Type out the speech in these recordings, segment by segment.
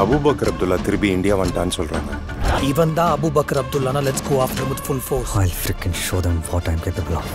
Abu Bakr Abdullah திருப்பி India வந்துட்டான்னு சொல்றாங்க இவன் தான் அபுபக்கர் அப்துல்லானா let's go after with full force I'll freaking show them what I'm capable of.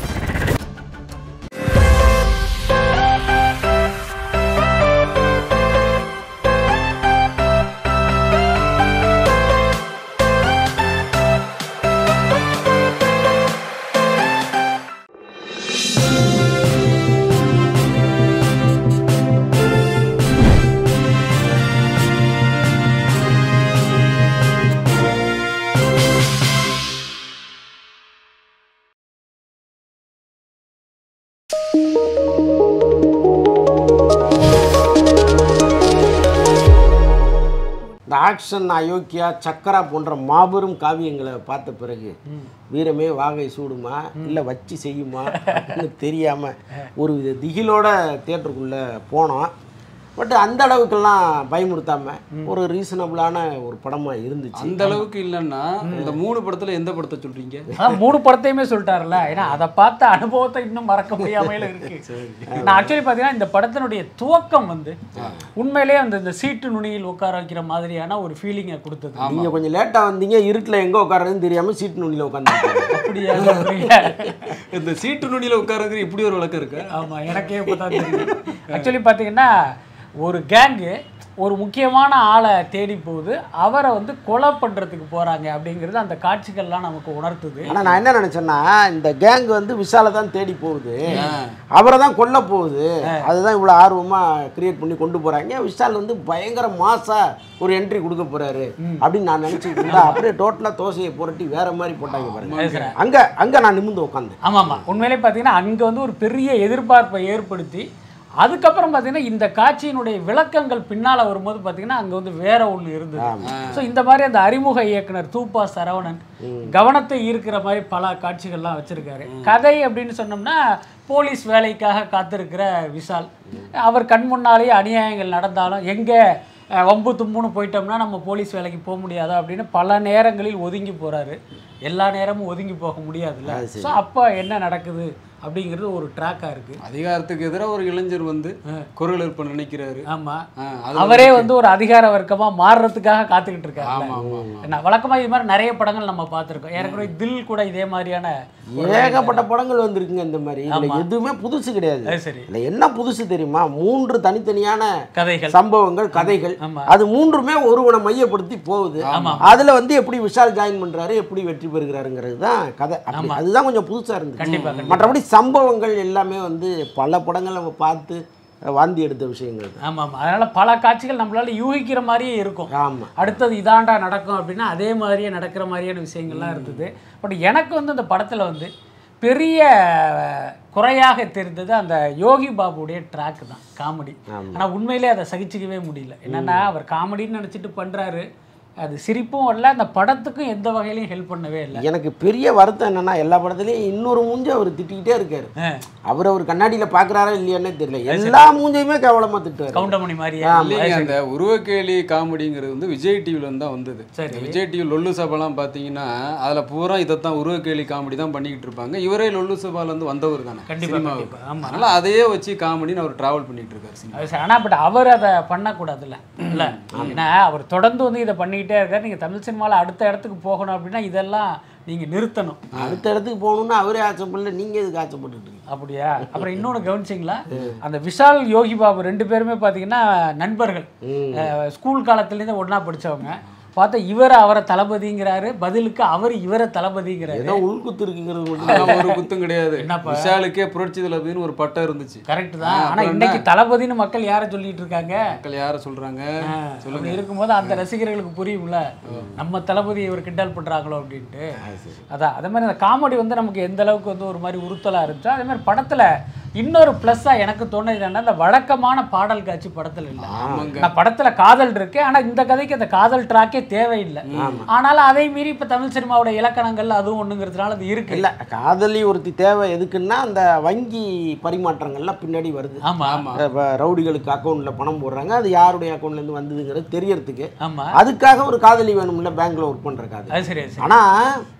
இந்த ஆக்ஷன் அயோக்கியா சக்கரா போன்ற மாபெரும் காவியங்களை பார்த்த பிறகு வீரமே வாகை சூடுமா இல்லை வச்சு செய்யுமா அப்படின்னு தெரியாம ஒரு வித திகிலோட தியேட்டருக்குள்ள போனோம் பட் அந்த அளவுக்கெல்லாம் பயமுறுத்தாம ஒரு ரீசனபிளான ஒரு படமா இருந்துச்சு அந்த அளவுக்கு இல்லைன்னா இந்த மூணு படத்துல எந்த படத்தை சொல்றீங்க அதான் மூணு படத்தையுமே சொல்லிட்டாருல்ல ஏன்னா அதை பார்த்த அனுபவத்தை இன்னும் மறக்க முடியாமையில இருக்கு நான் ஆக்சுவலி பார்த்தீங்கன்னா இந்த படத்தினுடைய துவக்கம் வந்து உண்மையிலேயே அந்த இந்த சீட்டு நுனியில் உட்கார வைக்கிற மாதிரியான ஒரு ஃபீலிங்கை கொடுத்தது நீங்க கொஞ்சம் லேட்டா வந்தீங்க இருட்டில் எங்க உட்காருறதுன்னு தெரியாம சீட்டு நுனியில் உட்காந்து அப்படியா சொல்றீங்க? இந்த சீட்டு நுனியில உட்காருங்கிற இப்படி ஒரு விளக்கம் இருக்கு ஆமா எனக்கே இப்போ தான் தெரியும் ஆக்சுவலி பார்த்தீங்கன்னா ஒரு கேங்கு ஒரு முக்கியமான ஆளை தேடி போகுது அவரை வந்து கொலை பண்றதுக்கு போறாங்க அப்படிங்கிறது அந்த காட்சிகள்லாம் நமக்கு உணர்த்துது ஆனா நான் என்ன நினைச்சேன்னா இந்த கேங் வந்து விஷாலை தான் தேடி போகுது அவரை தான் கொல்ல போகுது அதுதான் இவ்வளோ ஆர்வமா கிரியேட் பண்ணி கொண்டு போறாங்க விஷால் வந்து பயங்கர மாசா ஒரு என்ட்ரி கொடுக்க போறாரு அப்படின்னு நான் நினைச்சிட்டு இருந்தா அப்படியே டோட்டலா தோசையை புரட்டி வேற மாதிரி போட்டாங்க பாருங்க அங்க அங்க நான் நிமிந்து உட்காந்தேன் ஆமாம் ஆமாம் உண்மையிலே பார்த்தீங்கன்னா அங்கே வந்து ஒரு பெரிய எதிர்பார்ப்பை ஏற்படுத்தி அதுக்கப்புறம் பார்த்தீங்கன்னா இந்த காட்சியினுடைய விளக்கங்கள் பின்னால் வரும்போது பார்த்தீங்கன்னா அங்கே வந்து வேற ஒன்று இருந்தது ஸோ இந்த மாதிரி அந்த அறிமுக இயக்குனர் தூப்பா சரவணன் கவனத்தை ஈர்க்கிற மாதிரி பல காட்சிகள்லாம் வச்சிருக்காரு கதை அப்படின்னு சொன்னோம்னா போலீஸ் வேலைக்காக காத்திருக்கிற விஷால் அவர் கண் முன்னாலேயே அநியாயங்கள் நடந்தாலும் எங்கே அஹ் வம்பு தும்புன்னு போயிட்டோம்னா நம்ம போலீஸ் வேலைக்கு போக முடியாதா அப்படின்னு பல நேரங்களில் ஒதுங்கி போறாரு எல்லா நேரமும் ஒதுங்கி போக முடியாதுல்ல ஸோ அப்போ என்ன நடக்குது அப்படிங்கிறது ஒரு ட்ராக்காக இருக்கு அதிகாரத்துக்கு எதிராக ஒரு இளைஞர் வந்து குரல் எழுப்ப நினைக்கிறாரு ஆமா ஆ, அது அவரே வந்து ஒரு அதிகார வர்க்கமா மாறுறதுக்காக காத்துக்கிட்டு இருக்காரு ஆமா ஆமா ஆமா என்ன வழக்கமா இது மாதிரி நிறைய படங்கள் நம்ம பார்த்திருக்கோம் ஏற்கனவே தில் கூட இதே மாதிரியான ஏகப்பட்ட படங்கள் வந்திருக்குங்க இந்த மாதிரி இதுல எதுவுமே புதுசு கிடையாது அது சரி இதுல என்ன புதுசு தெரியுமா மூன்று தனித்தனியான கதைகள் சம்பவங்கள் கதைகள் ஆமா. அது மூன்றுமே ஒருவனை மையப்படுத்தி போகுது அதுல வந்து எப்படி விஷால் ஜாயின் பண்றாரு எப்படி வெற்றி பெறுகிறாருங்கிறது தான் கதை அப்படி அதுதான் கொஞ்சம் புதுசா இருந்துச்சு கண்டிப்பா, கண்டிப்பா. மற்றபடி சம்பவங்கள் எல்லாமே வந்து பல படங்கள் நம்ம பார்த்து வாந்தி எடுத்த விஷயங்கள் தான் ஆமா ஆமா அதனால பல காட்சிகள் நம்மளால யூகிக்கிற மாதிரியே இருக்கும் ஆமா அடுத்தது இதாண்டா நடக்கும் அப்படின்னா அதே மாதிரியே நடக்கிற மாதிரியான விஷயங்கள்லாம் இருந்தது பட் எனக்கு வந்து இந்த படத்தில் வந்து பெரிய அஹ், குறையாக தெரிந்தது அந்த யோகி பாபுடைய ட்ராக் தான் காமெடி ஆனால் உண்மையிலே அதை சகிச்சிக்கவே முடியல என்னன்னா அவர் காமெடின்னு நினச்சிட்டு பண்ணுறாரு அது சிரிப்பும் இல்லை அந்த படத்துக்கும் எந்த வகையிலையும் ஹெல்ப் பண்ணவே இல்லை எனக்கு பெரிய வருத்தம் என்னன்னா எல்லா படத்துலயும் இன்னொரு மூஞ்ச அவர் திட்டிக்கிட்டே இருக்காரு அவர் அவர் கண்ணாடியில பாக்குறாரா இல்லையானே தெரியல எல்லா மூஞ்சையுமே கேவலமா திட்டுவாரு கவுண்டமணி மாதிரியே இல்லைங்க அந்த உருவக்கேலி காமெடிங்கிறது வந்து விஜய் டிவில தான் வந்தது சரி. இந்த விஜய் டிவி லொல்லு சபாலாம் பார்த்தீங்கன்னா அதுல பூரா இதைத்தான் உருவக்கேலி காமெடி தான் பண்ணிக்கிட்டு இருப்பாங்க இவரே லொல்லு சபால இருந்து வந்தவர் தானே கண்டிப்பா, சினிமாவுக்கு கண்டிப்பா. ஆமா. அதனால அதையே வச்சு காமெடின்னு அவர் டிராவல் பண்ணிட்டு இருக்காரு சினிமா அது சரி. ஆனா பட் அவர் அதை பண்ணக்கூடாதுல்ல இல்ல ஏன்னா அவர் தொடர்ந்து வந்து இதை பண்ணிக்கிட்டே இருக்காரு நீங்க தமிழ் சினிமாவில் அடுத்த இடத்துக்கு போகணும் அப்படின்னா இதெல்லாம் நீங்க நிறுத்தணும் அடுத்த இடத்துக்கு போகணும்னா அவரே ஆசைப்படல நீங்க எதுக்கு ஆசைப்பட்டுட்டு இருக்கீங்க அப்படியா அப்புறம் இன்னொன்று கவனிச்சிங்களா அந்த விஷால் யோகி பாபு ரெண்டு பேருமே பார்த்தீங்கன்னா நண்பர்கள் அஹ், ஸ்கூல் காலத்துலேருந்து ஒண்ணா படிச்சவங்க பார்த்தா இவர் அவரை தளபதிங்கிறாரு பதிலுக்கு அவர் இவரை தளபதிங்கிறாரு ஏதோ உள்குத்து இருக்குங்கிறது மட்டும் அதெல்லாம் ஒரு குத்தம் கிடையாது என்னப்பா? விஷாலுக்கே புரட்சி தளபதினு ஒரு பட்டம் இருந்துச்சு கரெக்ட் தான் ஆனா இன்னைக்கு தளபதின்னு மக்கள் யாரை சொல்லிட்டு இருக்காங்க மக்கள் யார சொல்றாங்க அப்படி இருக்கும்போது அந்த ரசிகர்களுக்கு புரியும்ல நம்ம தளபதி இவர் கிண்டல் பண்றாங்களோ அப்படின்ட்டு அதான் அதே மாதிரி அந்த காமெடி வந்து நமக்கு எந்த அளவுக்கு வந்து ஒரு மாதிரி உறுத்தலா இருந்துச்சோ அதே மாதிரி படத்துல இன்னொரு ப்ளஸ்ஸா எனக்கு தோணுது என்னன்னா அந்த வழக்கமான பாடல் காட்சி படத்துல இல்லை நான் படத்துல காதல் இருக்கு ஆனா இந்த கதைக்கு அந்த காதல் ட்ராக்கே தேவையில்லை ஆனாலும் அதை மீறி இப்ப தமிழ் சினிமாவோட இலக்கணங்கள் அதுவும் ஒண்ணுங்கிறதுனால அது இருக்கு இல்ல காதலி ஒருத்தி தேவை எதுக்குன்னா அந்த வங்கி பரிமாற்றங்கள்லாம் பின்னாடி வருது ஆமா ஆமா இப்ப ரவுடிகளுக்கு அக்கௌண்ட்ல பணம் போடுறாங்க அது யாருடைய அக்கௌண்ட்ல இருந்து வந்ததுங்கிறது தெரியறதுக்கு ஆமா அதுக்காக ஒரு காதலி வேணும்ல பேங்க்ல ஒர்க் பண்ற காதலி அது சரி அது சரி ஆனா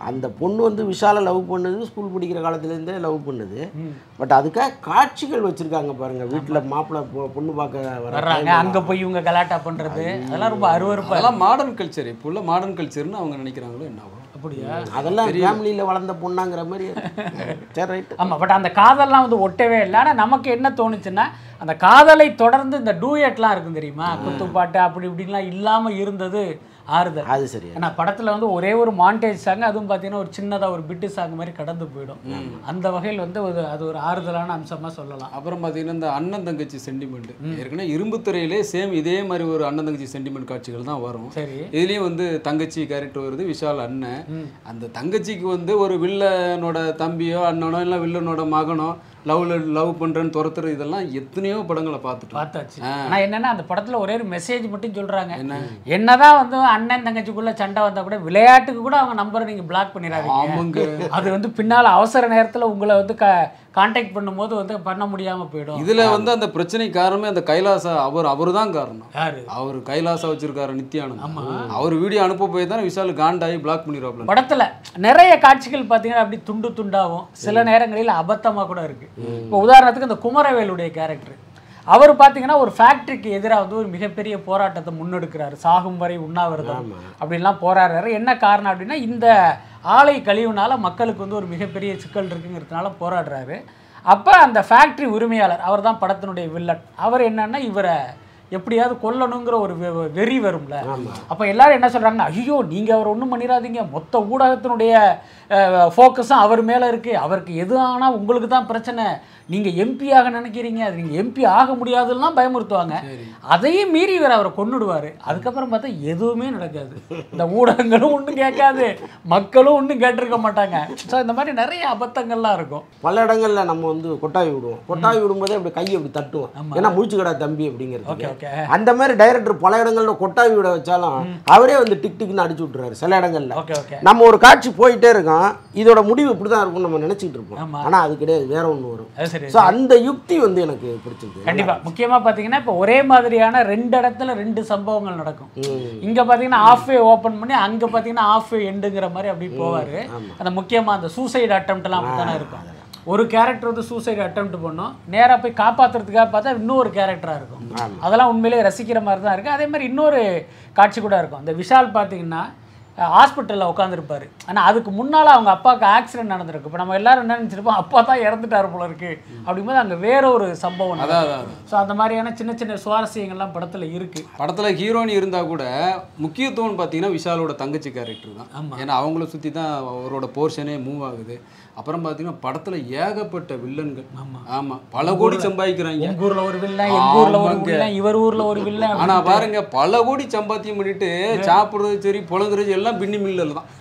அந்த பொண்ணு வந்து விஷாலை லவ் பண்ணுது ஸ்கூல் படிக்கிற காலத்துலேருந்தே லவ் பண்ணுது பட் அதுக்காக காட்சிகள் வச்சுருக்காங்க பாருங்கள் வீட்டில் மாப்பிள்ளை பொ- பொண்ணு பார்க்க வர வர்றாங்க அங்க போய் இவங்க கலாட்டா பண்றது அதெல்லாம் ரொம்ப அருவருப்பா அதெல்லாம் மாடர்ன் கல்ச்சர் இப்போ உள்ள மாடர்ன் கல்ச்சர்னு அவங்க நினைக்கிறாங்களோ என்னவோ அப்படியா அதெல்லாம் ஃபேமிலியில் வளர்ந்த பொண்ணாங்கிற மாதிரி சரி ரைட்டு ஆமா பட் அந்த காதல்லாம் வந்து ஒட்டவே இல்லை ஆனா நமக்கு என்ன தோணுச்சுன்னா அந்த காதலை தொடர்ந்து இந்த டூயட்லாம் இருக்கும் தெரியுமா குத்துப்பாட்டு அப்படி இப்படின்லாம் இல்லாம இருந்தது ஆறுதல் அது சரி ஏன்னா படத்துல வந்து ஒரே ஒரு மாண்டேஜ் சாங் அதுவும் பார்த்தீங்கன்னா ஒரு சின்னதா ஒரு பிட்டு சாங் மாதிரி கடந்து போயிடும் அந்த வகையில் வந்து ஒரு அது ஒரு ஆறுதலான அம்சமா சொல்லலாம் அப்புறம் பார்த்தீங்கன்னா இந்த அண்ணன் தங்கச்சி சென்டிமெண்ட் ஏற்கனவே இரும்பு துறையிலே சேம் இதே மாதிரி ஒரு அண்ணன் தங்கச்சி சென்டிமெண்ட் காட்சிகள் தான் வரும் சரி இதுலேயும் வந்து தங்கச்சி கேரக்டர் வருது விஷால் அண்ணன் அந்த தங்கச்சிக்கு வந்து ஒரு வில்லனோட தம்பியோ அண்ணனோ இல்லை வில்லனோட மகனோ லவ்ல லவ் பண்றேன்னு துரத்துறது இதெல்லாம் எத்தனையோ படங்களை பார்த்துட்டோம் பார்த்தாச்சு ஆனா என்னன்னா அந்த படத்துல ஒரே ஒரு மெசேஜ் மட்டும் சொல்றாங்க என்னதான் வந்து அண்ணன் தங்கச்சிக்குள்ள சண்டை வந்தா கூட விளையாட்டுக்கு கூட அவங்க நம்பரை நீங்க பிளாக் பண்ணிடாதீங்க ஆமாங்க அது வந்து பின்னால அவசர நேரத்துல உங்களை வந்து கான்டாக்ட் பண்ணும்போது வந்து பண்ண முடியாம போயிடும் இதுல வந்து அந்த பிரச்சனைக்கு காரணமே அந்த கைலாசா அவர் அவர் தான் காரணம் யாரு அவர் கைலாசா வச்சிருக்காரு நித்யானந்த் அவர் வீடியோ அனுப்ப போய் தான் விஷால் காண்டாகி பிளாக் பண்ணிடுவாப்ல படத்துல நிறைய காட்சிகள் பார்த்தீங்கன்னா அப்படி துண்டு துண்டாகும் சில நேரங்களில் அபத்தமா கூட இருக்கு இப்போ உதாரணத்துக்கு இந்த குமரவேலுடைய கேரக்டர் அவர் பார்த்தீங்கன்னா ஒரு ஃபேக்டரிக்கு எதிராக வந்து ஒரு மிகப்பெரிய போராட்டத்தை முன்னெடுக்கிறாரு சாகும் வரை உண்ணாவிரதம் அப்படின்லாம் போராடுறாரு என்ன காரணம் அப்படின்னா இந்த ஆலை கழிவுனால மக்களுக்கு வந்து ஒரு மிகப்பெரிய சிக்கல் இருக்குங்கிறதுனால போராடுறாரு அப்போ அந்த ஃபேக்டரி உரிமையாளர் அவர் தான் படத்தினுடைய வில்லன் அவர் என்னன்னா இவரை எப்படியாவது கொல்லணுங்கிற ஒரு வெ- வெறி வரும்ல அப்போ எல்லாரும் என்ன சொல்றாங்கன்னா ஐயோ நீங்க அவர் ஒன்றும் பண்ணிடாதீங்க மொத்த ஊடகத்தினுடைய ஃபோக்கஸும் அவர் மேலே இருக்கு அவருக்கு எது ஆனால் உங்களுக்கு தான் பிரச்சனை நீங்க எம்பி ஆக நினைக்கிறீங்க அது நீங்க எம்பி ஆக முடியாதுலாம் பயமுறுத்துவாங்க அதையும் மீறி இவர் அவரை கொன்னுடுவாரு அதுக்கப்புறம் பார்த்தா எதுவுமே நடக்காது இந்த ஊடகங்களும் ஒன்றும் கேட்காது மக்களும் ஒன்றும் கேட்டிருக்க மாட்டாங்க ஸோ இந்த மாதிரி நிறைய அபத்தங்கள்லாம் இருக்கும் பல இடங்கள்ல நம்ம வந்து கொட்டாவி விடுவோம் கொட்டாவி விடும்போதே அப்படி கையை அப்படி தட்டுவோம் ஏன்னா முடிச்சுக்கடா தம்பி அப்படிங்கிறது ஓகே ஓகே அந்த மாதிரி டைரக்டர் பல இடங்கள்ல கொட்டாவி விட வச்சாலும் அவரே வந்து டிக் டிக்னு அடிச்சு விட்டுறாரு சில இடங்கள்ல ஓகே ஓகே நம்ம ஒரு காட்சி போயிட்டே இருக்கோம் இதோட முடிவு இப்படி தான் இருக்கும்னு நம்ம நினைச்சிட்டு இருப்போம் ஆமா. ஆனா அது கிடையாது வேற ஒண்ணு வரும் அது சரி ஸோ அந்த யுக்தி வந்து எனக்கு பிடிச்சிருக்கு கண்டிப்பா முக்கியமா பாத்தீங்கன்னா இப்போ ஒரே மாதிரியான ரெண்டு இடத்துல ரெண்டு சம்பவங்கள் நடக்கும் இங்க பாத்தீங்கன்னா ஆஃப் வே ஓபன் பண்ணி அங்க பாத்தீங்கன்னா ஆஃப் வே எண்டுங்கிற மாதிரி அப்படி போவாரு அந்த முக்கியமா அந்த சூசைடு அட்டம்ப்ட்லாம் அப்படித்தானே இருக்கும் ஒரு கேரக்டர் வந்து சூசைடு அட்டெம்ப்ட் பண்ணும் நேரா போய் காப்பாத்துறதுக்காக பார்த்தா இன்னொரு கேரக்டரா இருக்கும் அதெல்லாம் உண்மையிலேயே ரசிக்கிற மாதிரி தான் இருக்கு அதே மாதிரி இன்னொரு காட்சி கூட இருக்கும் இந்த விஷால் பாத்தீங்கன்னா ஹாஸ்பிட்டலில் உட்காந்துருப்பாரு ஆனால் அதுக்கு முன்னால் அவங்க அப்பாவுக்கு ஆக்சிடென்ட் நடந்திருக்கு இப்போ நம்ம எல்லாரும் என்ன நினச்சிருப்போம் அப்பா தான் இறந்துட்டாரு போல இருக்கு அப்படிங்கும்போது அங்கே வேற ஒரு சம்பவம் அதான் அதான் ஸோ அந்த மாதிரியான சின்ன சின்ன சுவாரஸ்யங்கள்லாம் படத்தில் இருக்கு படத்துல ஹீரோனி இருந்தா கூட முக்கியத்துவம் பார்த்தீங்கன்னா விஷாலோட தங்கச்சி கேரக்டர் தான் ஏன்னா அவங்கள சுத்தி தான் அவரோட போர்ஷனே மூவ் ஆகுது அப்புறம் பார்த்தீங்கன்னா படத்துல ஏகப்பட்ட வில்லன்கள் ஆமா பல கோடி சம்பாதிக்கிறாங்க எங்க ஊர்ல ஒரு வில்லன் எங்க ஊர்ல ஒரு ஆமாங்க. வில்லன் இவர் ஊர்ல ஒரு வில்லன் ஆனா பாருங்க பல கோடி சம்பாத்தியம் பண்ணிட்டு சாப்பிடுறது சரி புலங்குறது எல்லாம் பின்னி மில்லல் தான்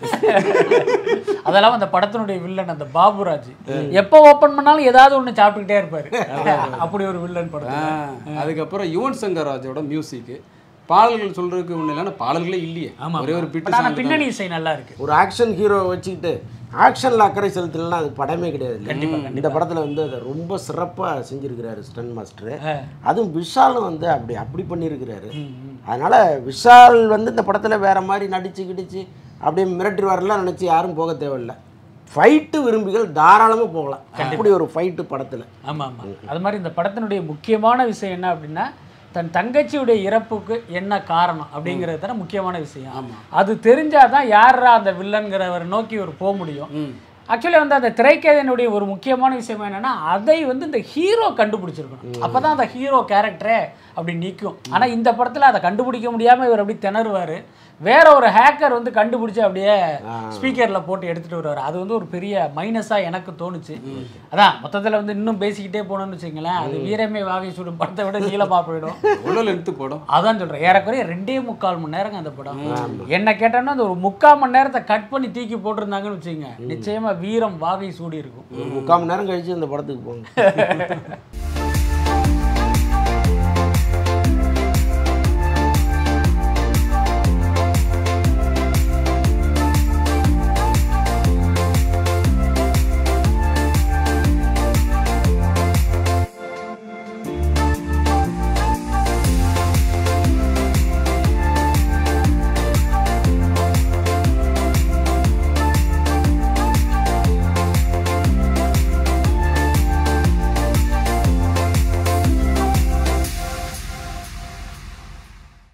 அதெல்லாம் அந்த படத்தினுடைய வில்லன் அந்த பாபுராஜ் எப்போ ஓபன் பண்ணாலும் ஏதாவது ஒண்ணு சாப்பிட்டுக்கிட்டே இருப்பாரு அப்படி ஒரு வில்லன் படம் ஆ, அதுக்கப்புறம் யுவன் சங்கர் ராஜோட மியூசிக் பாடல்கள் சொல்றதுக்கு ஒண்ணு இல்லைன்னா பாடல்களே இல்லையே ஒரே ஒரு பிட்டு ஆனா song பின்னணி இசை நல்லா இருக்கு ஒரு ஆக்ஷன் ஹீரோ வச்சுக்கிட்டு ஆக்ஷன்ல அக்கறை செலுத்தலாம் அது படமே கிடையாது இந்த படத்துல வந்து அதை ரொம்ப சிறப்பா செஞ்சிருக்கிறாரு ஸ்டன் மாஸ்டர் அதுவும் விஷாலும் வந்து அப்படி அப்படி பண்ணியிருக்கிறாரு அதனால விஷால் வந்து இந்த படத்துல வேற மாதிரி நடிச்சு கிடிச்சு அப்படியே மிரட்டுவாரெல்லாம் நினைச்சு யாரும் போக தேவையில்ல ஃபைட்டு விரும்பிகள் தாராளமா போகலாம் அப்படி ஒரு ஃபைட்டு படத்துல ஆமா ஆமா அது மாதிரி இந்த படத்தினுடைய முக்கியமான விஷயம் என்ன அப்படின்னா தன் தங்கச்சியுடைய இறப்புக்கு என்ன காரணம் அப்படிங்கிறது தானே முக்கியமான விஷயம் அது தெரிஞ்சாதான் யாரா அந்த வில்லன்கிறவரை நோக்கி ஒரு போக முடியும் ஆக்சுவலி வந்து அந்த திரைக்கதையினுடைய ஒரு முக்கியமான விஷயம் என்னன்னா அதை வந்து இந்த ஹீரோ கண்டுபிடிச்சிருக்கணும் அப்பதான் அந்த ஹீரோ கேரக்டரே அப்படி நிற்கும் ஆனா இந்த படத்துல அதை கண்டுபிடிக்க முடியாம இவர் அப்படி திணறுவாரு வேற ஒரு ஹேக்கர் வந்து கண்டுபிடிச்சு அப்படியே ஸ்பீக்கர்ல போட்டு எடுத்துட்டு வருவார் அது வந்து ஒரு பெரிய மைனஸா எனக்கு தோணுச்சு அதான் மொத்தத்துல வந்து இன்னும் பேசிக்கிட்டே போனோம்னு வச்சுங்களேன் அது வீரமே வாகை சுடும் படத்தை விட நீளமா போயிடும் எவ்வளோ லென்த்து படம் அதான் சொல்றேன் ஏறக்குறைய ரெண்டே முக்கால் மணி நேரங்க அந்த படம் என்ன கேட்டோன்னா அந்த ஒரு முக்கால் மணி நேரத்தை கட் பண்ணி தூக்கி போட்டிருந்தாங்கன்னு வச்சுங்க நிச்சயமா வீரம் வாகை சூடி இருக்கும் ஒரு முக்கால் மணி நேரம் கழிச்சு இந்த படத்துக்கு போங்க